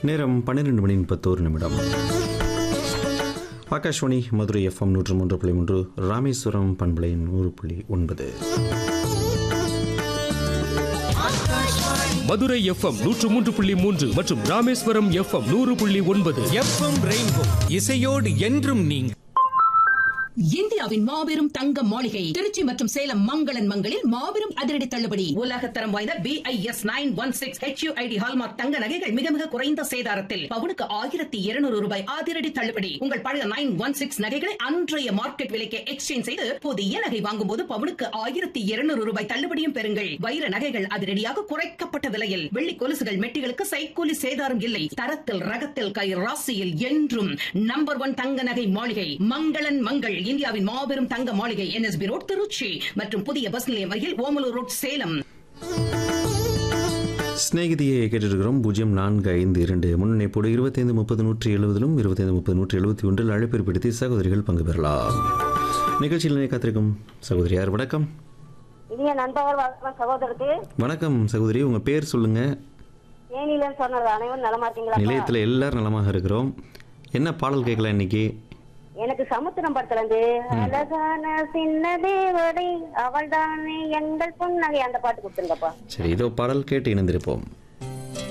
நேரம் பன்னிரெண்டு மணி முப்பத்தோரு நிமிடம் ஆகாஷ்வாணி மதுரை எஃப்எம் நூற்று மூன்று புள்ளி மூன்று ராமேஸ்வரம் பண்பலை நூறு புள்ளி ஒன்பது மதுரை எஃப்எம் நூற்று மூன்று புள்ளி மூன்று மற்றும் ராமேஸ்வரம் எஃப்எம் நூறு புள்ளி ஒன்பது எஃப்எம் ரெயின்போ இசையோடு என்றும் நீங்க இந்தியாவின் மாபெரும் தங்க மாளிகை திருச்சி மற்றும் சேலம் மங்களன் மங்களில் மாபெரும் அதிரடி தள்ளுபடி உலகத்தரம் வாய்ந்த B I S nine one six HUID hallmark தங்க நகைகள் மிக மிக குறைந்த சேதாரத்தில் பவுனுக்கு ஆயிரத்தி இருநூறு ரூபாய் அதிரடி தள்ளுபடி உங்கள் பழைய நைன் ஒன் சிக்ஸ் நகைகளை அன்றைய மார்க்கெட் விலைக்கு எக்ஸ்சேஞ்ச் செய்து புதிய நகை வாங்கும் போது பவுனுக்கு ஆயிரத்தி இருநூறு ரூபாய் தள்ளுபடியும் பெறுங்கள் வைர நகைகள் அதிரடியாக குறைக்கப்பட்ட விலையில் வெள்ளி கொலுசுகள் மெட்டிகளுக்கு சைக்கூலி சேதாரம் இல்லை தரத்தில் ரகத்தில் கை ராசியில் என்றும் நம்பர் ஒன் தங்க நகை மாளிகை மங்களன் மங்கள் இந்தியாவின் மாபெரும் தங்க மாளிகை என்எஸ்பி ரோட் திருச்சி மற்றும் புதிய பஸ் நிலையம் அருகில் ஓமலூர் ரோட் சேலம் சிநேகிதியை கேட்டிருக்கிறோம் பூஜ்ஜியம் நான்கு ஐந்து இரண்டு முன்னிணைப்போடு இருபத்தைந்து முப்பது நூற்றி எழுபதிலும் இருபத்தைந்து முப்பது நூற்றி எழுபத்தி ஒன்றில் அழைப்பேற்படுத்தி சகோதரிகள் பங்கு பெறலாம் நிகழ்ச்சியில் இணைய காத்திருக்கும் சகோதரியார் வணக்கம் இனிய நண்பர்கள் வணக்கம் சகோதரருக்கு வணக்கம் சகோதரி உங்க பேர் சொல்லுங்க தேனியிலன்னு சொன்னது அனைவரும் நலமா இருக்கீங்களா நிலையத்தில் எல்லாரும் நலமாக இருக்கிறோம் என்ன பாடல் கேட்கலாம் இன்னைக்கு எனக்கு சமுத்திரம் படத்துல இருந்து அழகான சின்ன தேவதை அவள் தானே எங்கள் புன்னகை அந்த பாட்டு கொடுத்துருங்கப்பா சரி இதோ பாடல் கேட்டு இணைந்திருப்போம்